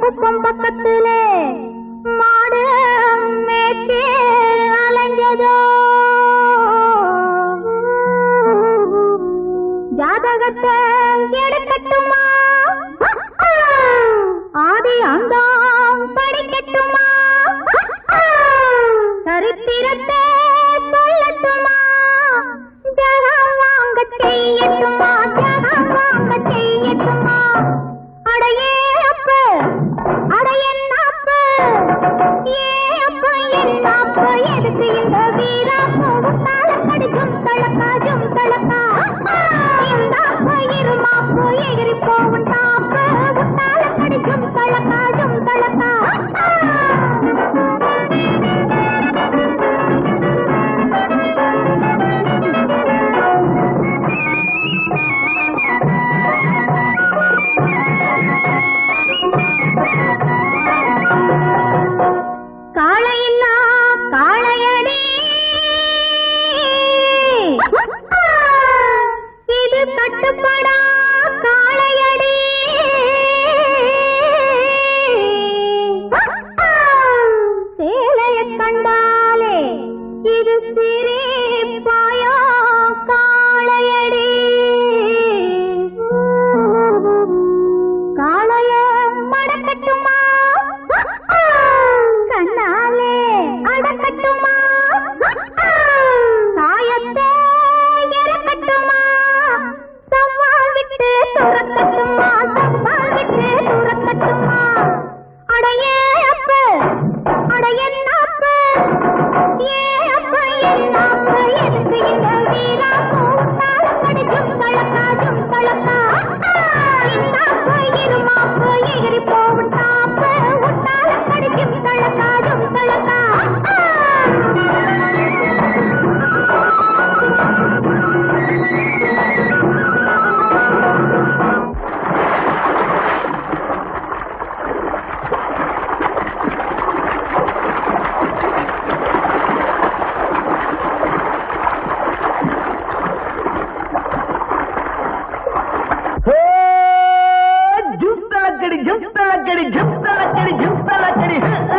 குப்பம் பக்கத்திலே மாடு மேய்ச்சி அலைஞ்சதோ ஜாதகத்தை எடுக்கட்டுமா ஆதி அந்தம் படிக்கட்டுமா சரித்திரத்தை சொல்லட்டுமா ஜகம் வாங்க செய்யட்டுமா ஜகம் வாங்க செய்யட்டுமா அடையே அப்ப அடையன்னாப்பு ஏ அப்ப என்னாப்பு எதுக்கு இந்த வீராப்பு உத்தால கடிக்கும் தளக்கா ஜும் தளக்கா இந்த அப்ப இருமாப்பு எகிரி போகும் டாப்பு உத்தால கடிக்கும் தளக்கா ஜும் தளக்கா காளையில்லா காளையடி இது கட்டுப்படா காளையடி சேலைய கண்டாலே இது சிரிப்பாயோ காளையடி காளைய மடக்கட்டுமா கண்ணாலே அடக்கட்டுமா சாயத்தை இறக்கட்டுமா சம்மால் விட்டு துரக்கட்டுமா சம்மால் விட்டு துரக்கட்டுமா அடையே அப்ப அடையன்னாப்ப ஏ அப்ப என்னாப்ப எதுக்கு இந்த வீராப்பு தாளம் கடிக்கும் தளக்கா ஜும் தளக்கா இன்னாப்ப இருமாப்ப எகிரி போகும் தாப்ப உத்தாலம் கடிக்கும் தளக்கா ஜும் தளக்கா ஜும் தலக்கடி ஜும் தலக்கடி ஜும் தலக்கடி ஜும் தலக்கடி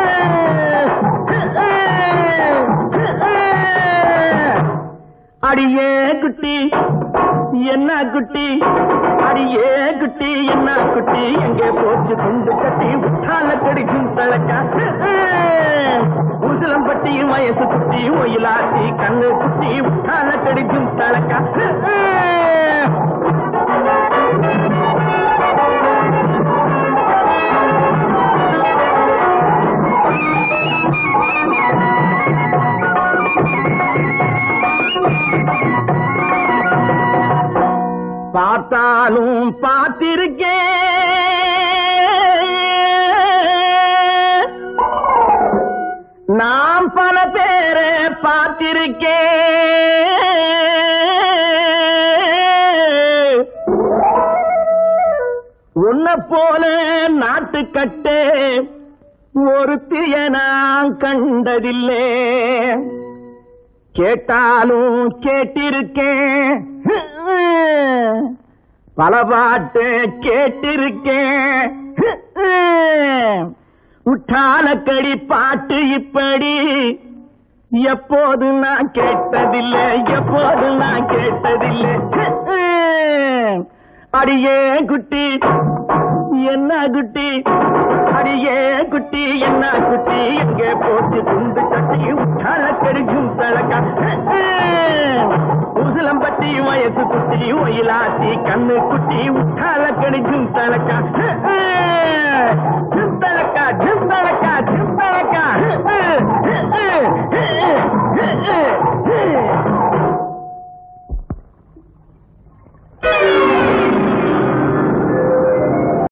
அடியே குட்டி என்ன குட்டி அடியே குட்டி என்ன குட்டி எங்கே போச்சு குண்டு கட்டி உத்தால கடிக்கும் தலக்கா உசிலம்பட்டி வயசு குட்டி ஒயிலாட்டி கண்ணு குட்டி உத்தால கடிக்கும் தலக்கா பார்த்தாலும் பார்த்திருக்கேன் நாம் பல பேரை பார்த்திருக்கேன் உன்னை போல நாட்டுக்கட்டே ஒருத்திய நான் கண்டதில்லை கேட்டாலும் கேட்டிருக்கேன் பல பாட்டு கேட்டிருக்கேன் உற்றாலக்கடி பாட்டு இப்படி எப்போது நான் கேட்டதில்லை எப்போது நான் கேட்டதில்லை அடியே குட்டி என்ன குட்டி அடியே குட்டி என்ன குட்டி எங்கே போட்டு துண்டு கட்டி உற்றால கெடுக்கும் தலக்கா உசிலம்பட்டி வயசு குட்டி ஒயிலாத்தி கண்ணு குட்டி உற்றால கெடுக்கும் தலக்கா